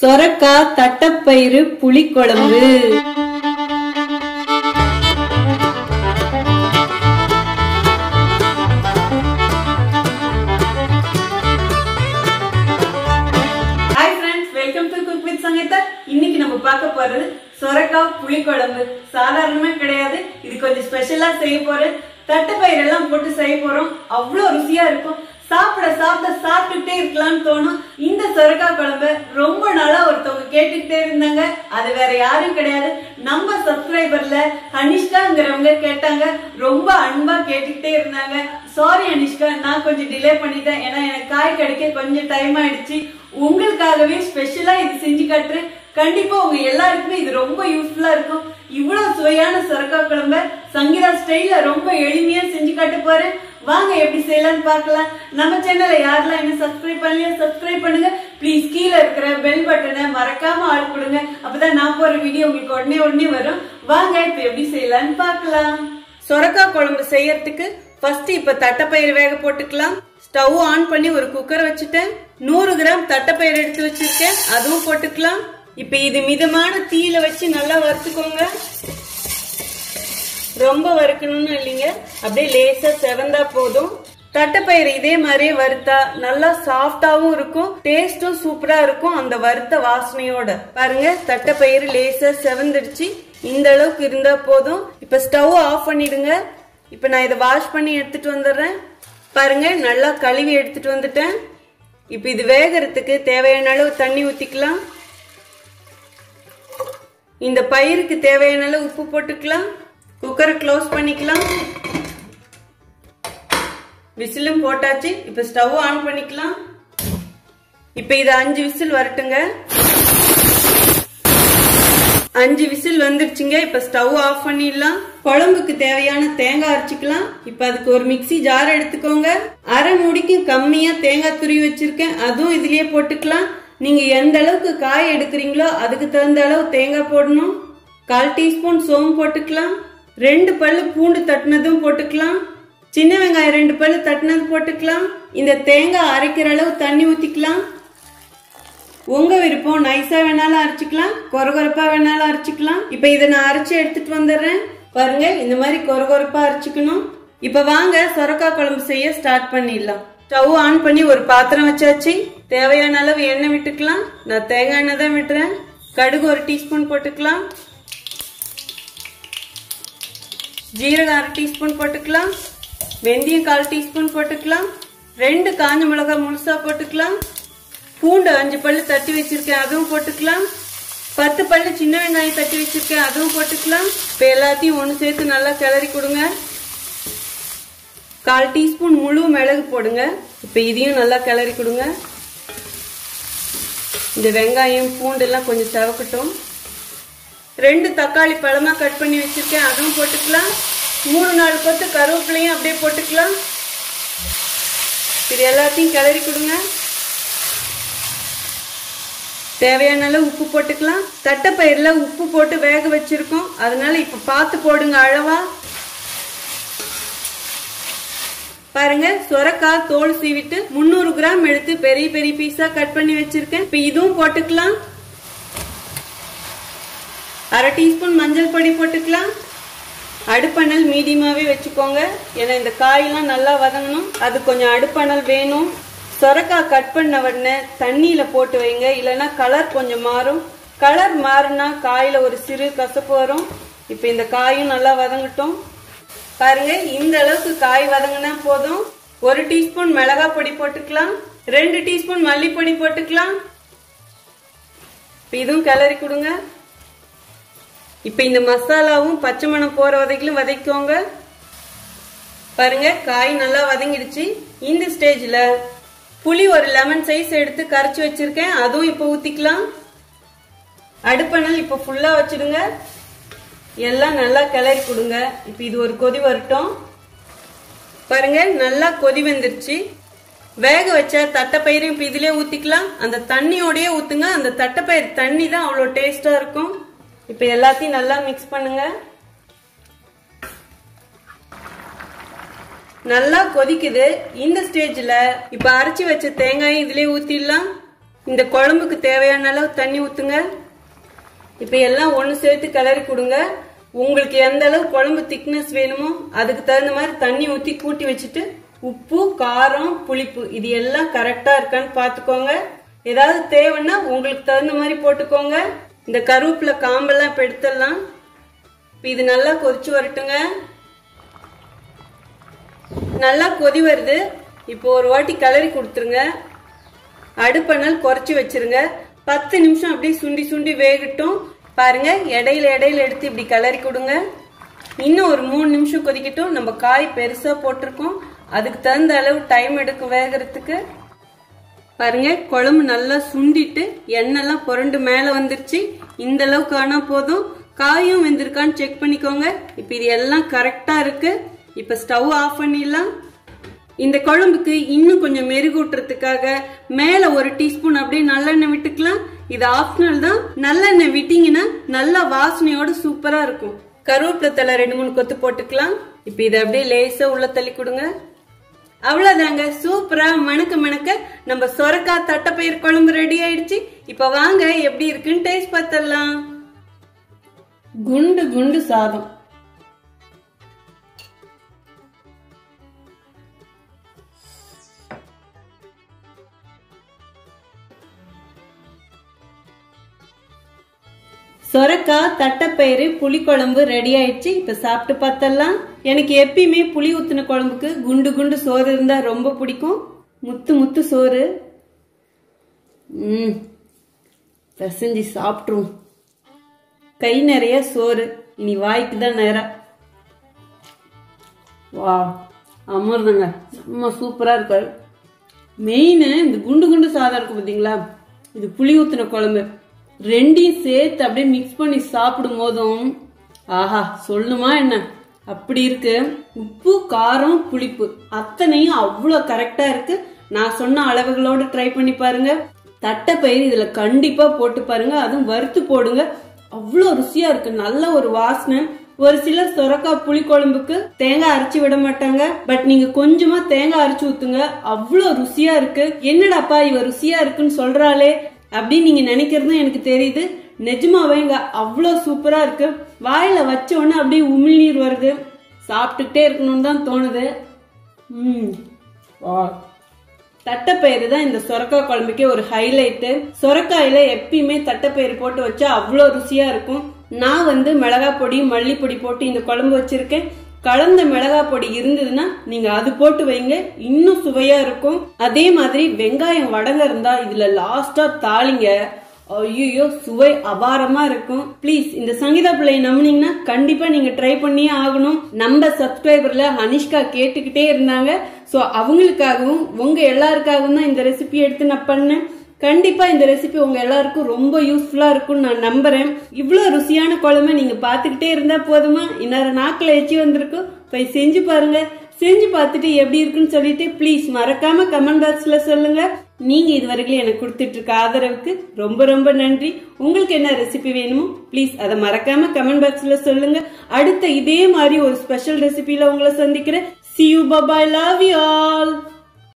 சொரக்காய் தட்டப்பயிறு புளிக்குழம்பு hi friends welcome to cook with Sangeetha இன்னைக்கு நம்ம பார்க்க போறது சொரக்காய் புளிக்குழம்பு சாதாரணமே கிடையாது இது கொஞ்சம் ஸ்பெஷலா செய்ய போறேன் தட்டைப்பயிர் எல்லாம் போட்டு செய்ய போறோம் அவ்வளோ ருசியா இருக்கும் சாப்பிட சாப்பிட சாப்பிட்டுட்டே இருக்கலாம்னு தோணும் இந்த சொரக்காய் குழம்பு ரொம்ப நாளா ஒருத்தவங்க கேட்டுக்கிட்டே இருந்தாங்க அது வேற யாரும் கிடையாது நம்ம சப்ஸ்கிரைபர்ல அனிஷ்காங்கிறவங்க கேட்டாங்க ரொம்ப அன்பா கேட்டுக்கிட்டே இருந்தாங்க சாரி அனிஷ்கா நான் கொஞ்சம் டிலே பண்ணிட்டேன் ஏன்னா எனக்கு காய் கிடைக்க கொஞ்சம் டைம் ஆயிடுச்சு உங்களுக்காகவே ஸ்பெஷலா இது செஞ்சு காட்டுறேன் கண்டிப்பா உங்க எல்லாருக்குமே இது ரொம்ப யூஸ்ஃபுல்லா இருக்கும் இவ்வளவு சுவையான சொரக்காய் குழம்ப சங்கீதா ஸ்டைல்ல ரொம்ப எளிமையா செஞ்சு காட்ட போறேன் வாங்க எப்படி செய்யலாம்னு பார்க்கலாம் நம்ம சேனலை யாரெல்லாம் என்ன சப்ஸ்கிரைப் பண்ணலையா சப்ஸ்கிரைப் பண்ணுங்க ப்ளீஸ் கீழே இருக்கிற பெல் பட்டனை மறக்காம ஆள் கொடுங்க அப்பதான் நான் போற வீடியோ உங்களுக்கு உடனே உடனே வரும் வாங்க இப்ப எப்படி செய்யலாம்னு பார்க்கலாம் சொரக்காய் குழம்பு செய்யறதுக்கு ஃபர்ஸ்ட் இப்ப தட்டைப்பயிறு வேக போட்டுக்கலாம் ஸ்டவ் ஆன் பண்ணி ஒரு குக்கர் வச்சுட்டேன் நூறு கிராம் தட்டைப்பயிறு எடுத்து வச்சிருக்கேன் அதுவும் போட்டுக்கலாம் இப்ப இது மிதமான தீயில வச்சு நல்லா வறுத்துக்கோங்க ரொம்ப வறுக்கணும்னு இல்லைங்க அப்படியே லேசா செவந்தா போதும் தட்டைப்பயிறு இதே மாதிரியே வறுத்தா நல்லா சாஃப்டாவும் இருக்கும் டேஸ்டும் சூப்பரா இருக்கும் அந்த வறுத்த வாசனையோட பாருங்க தட்டைப்பயிறு லேசா செவந்துடுச்சு இந்த அளவுக்கு இருந்தா போதும் இப்ப ஸ்டவ் ஆஃப் பண்ணிடுங்க இப்ப நான் இதை வாஷ் பண்ணி எடுத்துட்டு வந்துடுறேன் பாருங்க நல்லா கழுவி எடுத்துட்டு வந்துட்டேன் இப்ப இது வேகறதுக்கு தேவையான அளவு தண்ணி ஊத்திக்கலாம் இந்த பயிருக்கு தேவையான அளவு உப்பு போட்டுக்கலாம் குக்கரை க்ளோஸ் பண்ணிக்கலாம் விசிலும் போட்டாச்சு இப்ப ஸ்டவ் ஆன் பண்ணிக்கலாம் இப்ப இது அஞ்சு விசில் வரட்டுங்க அஞ்சு விசில் வந்துருச்சுங்க இப்ப ஸ்டவ் ஆஃப் பண்ணிடலாம் குழம்புக்கு தேவையான தேங்காய் அரைச்சிக்கலாம் இப்ப அதுக்கு ஒரு மிக்சி ஜார் எடுத்துக்கோங்க அரை மூடிக்கு கம்மியா தேங்காய் துருவி வச்சிருக்கேன் அதுவும் இதுலயே போட்டுக்கலாம் நீங்க எந்த அளவுக்கு காய் எடுக்கிறீங்களோ அதுக்கு தகுந்த அளவு தேங்காய் போடணும் கால் டீஸ்பூன் சோம்பு போட்டுக்கலாம் ரெண்டு பல்லு பூண்டு தட்டினதும் போட்டுக்கலாம் சின்ன வெங்காயம் ரெண்டு பல்லு தட்டினது போட்டுக்கலாம் இந்த தேங்காய் அரைக்கிற அளவு தண்ணி ஊத்திக்கலாம் உங்க விருப்பம் நைஸா வேணாலும் அரைச்சிக்கலாம் கொரகொரப்பா வேணாலும் அரைச்சிக்கலாம் இப்ப இதை நான் அரைச்சு எடுத்துட்டு வந்துடுறேன் பாருங்க இந்த மாதிரி கொரகொரப்பா அரைச்சிக்கணும் இப்ப வாங்க சொரக்காய் குழம்பு செய்ய ஸ்டார்ட் பண்ணிடலாம் ஸ்டவ் ஆன் பண்ணி ஒரு பாத்திரம் வச்சாச்சு தேவையான அளவு எண்ணெய் விட்டுக்கலாம் நான் தேங்காய் எண்ணெய் தான் விட்டுறேன் கடுகு ஒரு டீஸ்பூன் போட்டுக்கலாம் ஜீரகம் அரை டீஸ்பூன் போட்டுக்கலாம் வெந்தயம் கால் டீஸ்பூன் போட்டுக்கலாம் ரெண்டு காஞ்ச மிளகாய் முழுசா போட்டுக்கலாம் பூண்டு அஞ்சு பல்லு தட்டி வச்சிருக்கேன் அதுவும் போட்டுக்கலாம் பத்து பல்லு சின்ன வெங்காயம் தட்டி வச்சிருக்கேன் அதுவும் போட்டுக்கலாம் இப்போ எல்லாத்தையும் ஒன்று சேர்த்து நல்லா கிளறி கொடுங்க கால் டீஸ்பூன் முழு மிளகு போடுங்க இப்போ இதையும் நல்லா கிளறி கொடுங்க இந்த வெங்காயம் பூண்டு எல்லாம் கொஞ்சம் செவக்கட்டும் ரெண்டு தக்காளி பழமா கட் பண்ணி வச்சிருக்கேன் அதுவும் போட்டுக்கலாம் மூணு நாலு கொத்து கருவேப்பிலையும் அப்படியே போட்டுக்கலாம் இது எல்லாத்தையும் கிளறி கொடுங்க தேவையான அளவு உப்பு போட்டுக்கலாம் தட்டைப்பயிரில் உப்பு போட்டு வேக வச்சிருக்கோம் அதனால இப்ப பார்த்து போடுங்க அளவா பாருங்க சொரக்காய் தோல் சீவிட்டு முந்நூறு கிராம் எடுத்து பெரிய பெரிய பீஸா கட் பண்ணி வச்சிருக்கேன் இப்ப இதுவும் போட்டுக்கலாம் அரை டீஸ்பூன் மஞ்சள் பொடி போட்டுக்கலாம் அடுப்பணல் மீடியமாவே வச்சுக்கோங்க ஏன்னா இந்த காயெல்லாம் நல்லா வதங்கணும் அது கொஞ்சம் அடுப்பணல் வேணும் சொரக்காய் கட் பண்ண உடனே தண்ணியில போட்டு வைங்க இல்லைன்னா கலர் கொஞ்சம் மாறும் கலர் மாறினா காயில ஒரு சிறு கசப்பு வரும் இப்ப இந்த காயும் நல்லா வதங்கட்டும் பாருங்க இந்த அளவுக்கு காய் வதங்கினா போதும் ஒரு டீஸ்பூன் மிளகாய் பொடி போட்டுக்கலாம் ரெண்டு டீஸ்பூன் மல்லிப்பொடி போட்டுக்கலாம் இதுவும் கிளறி கொடுங்க இப்ப இந்த மசாலாவும் பச்சை மணம் போற வதைக்கிலும் வதக்கிக்கோங்க பாருங்க காய் நல்லா வதங்கிடுச்சு இந்த ஸ்டேஜ்ல புளி ஒரு லெமன் சைஸ் எடுத்து கரைச்சி வச்சிருக்கேன் அதுவும் இப்ப ஊத்திக்கலாம் அடுப்பணல் இப்ப ஃபுல்லா வச்சிடுங்க எல்லாம் நல்லா கிளறி கொடுங்க இப்ப இது ஒரு கொதி வரட்டும் பாருங்க நல்லா கொதி வந்துருச்சு வேக வச்ச தட்டைப்பயிரும் இப்ப இதுலயே ஊத்திக்கலாம் அந்த தண்ணியோடயே ஊத்துங்க அந்த தட்டைப்பயிர் தண்ணி தான் அவ்வளவு டேஸ்டா இருக்கும் இப்ப எல்லாத்தையும் நல்லா மிக்ஸ் பண்ணுங்க நல்லா கொதிக்குது இந்த ஸ்டேஜ்ல இப்ப அரைச்சு வச்ச தேங்காயும் இதுலயே ஊத்திடலாம் இந்த குழம்புக்கு தேவையான அளவு தண்ணி ஊத்துங்க இப்ப எல்லாம் ஒண்ணு சேர்த்து கிளறி கொடுங்க உங்களுக்கு எந்த அளவு குழம்பு திக்னஸ் வேணுமோ அதுக்கு தகுந்த மாதிரி தண்ணி ஊத்தி கூட்டி வச்சுட்டு உப்பு காரம் புளிப்பு இது எல்லாம் கரெக்டா இருக்கான்னு பாத்துக்கோங்க ஏதாவது தேவைன்னா உங்களுக்கு தகுந்த மாதிரி போட்டுக்கோங்க இந்த கருவேப்பிலை காம்பெல்லாம் இப்ப எடுத்துடலாம் இப்ப இது நல்லா கொதிச்சு வரட்டுங்க நல்லா கொதி வருது இப்போ ஒரு வாட்டி கிளறி கொடுத்துருங்க அடுப்பணல் குறைச்சி வச்சிருங்க பத்து நிமிஷம் அப்படியே சுண்டி சுண்டி வேகட்டும் பாருங்க இடையில இடையில எடுத்து இப்படி கிளறி கொடுங்க இன்னும் ஒரு மூணு நிமிஷம் கொதிக்கட்டும் நம்ம காய் பெருசா போட்டிருக்கோம் அதுக்கு தகுந்த அளவு டைம் எடுக்கும் வேகறதுக்கு பாருங்க குழம்பு நல்லா சுண்டிட்டு எண்ணெய்லாம் புரண்டு மேல வந்துருச்சு இந்த அளவுக்கு ஆனா போதும் காயும் வெந்திருக்கான்னு செக் பண்ணிக்கோங்க இப்ப இது எல்லாம் கரெக்டா இருக்கு இப்ப ஸ்டவ் ஆஃப் பண்ணிடலாம் இந்த குழம்புக்கு இன்னும் கொஞ்சம் மெருகூட்டுறதுக்காக மேல ஒரு டீஸ்பூன் அப்படியே நல்லெண்ணெய் விட்டுக்கலாம் இது ஆப்ஷனல் தான் நல்லெண்ணெய் விட்டீங்கன்னா நல்லா வாசனையோட சூப்பரா இருக்கும் கருவேப்பிலை தலை ரெண்டு மூணு கொத்து போட்டுக்கலாம் இப்ப இதை அப்படியே லேசா உள்ள தள்ளி கொடுங்க அவ்வளவுதாங்க சூப்பரா மணக்க மணக்க நம்ம சொரக்காய் தட்டைப்பயிர் குழம்பு ரெடி ஆயிடுச்சு இப்ப வாங்க எப்படி இருக்குன்னு டேஸ்ட் பார்த்தலாம் குண்டு குண்டு சாதம் சொரக்காய் தட்டைப்பயிறு புளிக்குழம்பு ரெடி ஆயிடுச்சு இப்ப சாப்பிட்டு பார்த்தலாம் எனக்கு எப்பயுமே புளி ஊத்தின குழம்புக்கு குண்டு குண்டு சோறு இருந்தா ரொம்ப பிடிக்கும் முத்து முத்து சோறு ம் பிசைஞ்சு சாப்பிட்ருவோம் கை நிறைய சோறு இனி வாய்க்கு தான் நேரம் வா அமர்ந்துங்க ரொம்ப சூப்பரா இருக்கு மெயின் இந்த குண்டு குண்டு சாதம் இருக்கு பாத்தீங்களா இது புளி ஊத்தின குழம்பு ரெண்டையும் சேர்த்து அப்படியே மிக்ஸ் பண்ணி சாப்பிடும் போதும் ஆஹா சொல்லுமா என்ன அப்படி இருக்கு உப்பு காரம் புளிப்பு அத்தனையும் அவ்வளோ கரெக்டா இருக்கு நான் சொன்ன அளவுகளோட ட்ரை பண்ணி பாருங்க தட்டைப்பயிறு இதுல கண்டிப்பா போட்டு பாருங்க அதுவும் வறுத்து போடுங்க அவ்வளோ ருசியா இருக்கு நல்ல ஒரு வாசனை ஒரு சிலர் சொரக்காய் புளி குழம்புக்கு தேங்காய் அரைச்சு விட மாட்டாங்க பட் நீங்க கொஞ்சமா தேங்காய் அரைச்சு ஊத்துங்க அவ்வளோ ருசியா இருக்கு என்னடாப்பா இவ ருசியா இருக்குன்னு சொல்றாளே அப்படின்னு நீங்க நினைக்கிறதும் எனக்கு தெரியுது நிஜமாவேங்க அவ்வளோ சூப்பரா இருக்கு வாயில வச்ச உடனே அப்படியே உமிழ்நீர் வருது சாப்பிட்டுக்கிட்டே இருக்கணும்னு தான் தோணுது ம் வா தட்டைப்பயிறு தான் இந்த சொரக்காய் குழம்புக்கே ஒரு ஹைலைட்டு சொரக்காயில எப்பயுமே தட்டைப்பயிறு போட்டு வச்சா அவ்வளோ ருசியா இருக்கும் நான் வந்து மிளகாய் பொடி மல்லிப்பொடி போட்டு இந்த குழம்பு வச்சிருக்கேன் கலந்த மிளகாய் பொடி இருந்ததுன்னா நீங்க அது போட்டு வைங்க இன்னும் சுவையா இருக்கும் அதே மாதிரி வெங்காயம் வடங்க இருந்தா இதுல லாஸ்டா தாளிங்க ஐயோ சுவை அபாரமா இருக்கும் ப்ளீஸ் இந்த சங்கீதா பிள்ளை நம்பினீங்கன்னா கண்டிப்பா நீங்க ட்ரை பண்ணியே ஆகணும் நம்ம சப்ஸ்கிரைபர்ல அனிஷ்கா கேட்டுக்கிட்டே இருந்தாங்க சோ அவங்களுக்காகவும் உங்க எல்லாருக்காகவும் தான் இந்த ரெசிபி எடுத்து நான் பண்ணேன் கண்டிப்பா இந்த ரெசிபி உங்க எல்லாருக்கும் ரொம்ப யூஸ்ஃபுல்லா இருக்கும்னு நான் நம்புறேன் இவ்வளவு ருசியான குழம்பு நீங்க பாத்துக்கிட்டே இருந்தா போதுமா இன்னொரு நாக்குல எச்சி வந்திருக்கும் போய் செஞ்சு பாருங்க செஞ்சு பார்த்துட்டு எப்படி இருக்குன்னு சொல்லிட்டு ப்ளீஸ் மறக்காம கமெண்ட் பாக்ஸ்ல சொல்லுங்க நீங்க இதுவரைக்கும் எனக்கு கொடுத்துட்டு இருக்க ஆதரவுக்கு ரொம்ப ரொம்ப நன்றி உங்களுக்கு என்ன ரெசிபி வேணுமோ ப்ளீஸ் அதை மறக்காம கமெண்ட் பாக்ஸ்ல சொல்லுங்க அடுத்த இதே மாதிரி ஒரு ஸ்பெஷல் ரெசிபில உங்களை சந்திக்கிறேன் see you bye bye love you all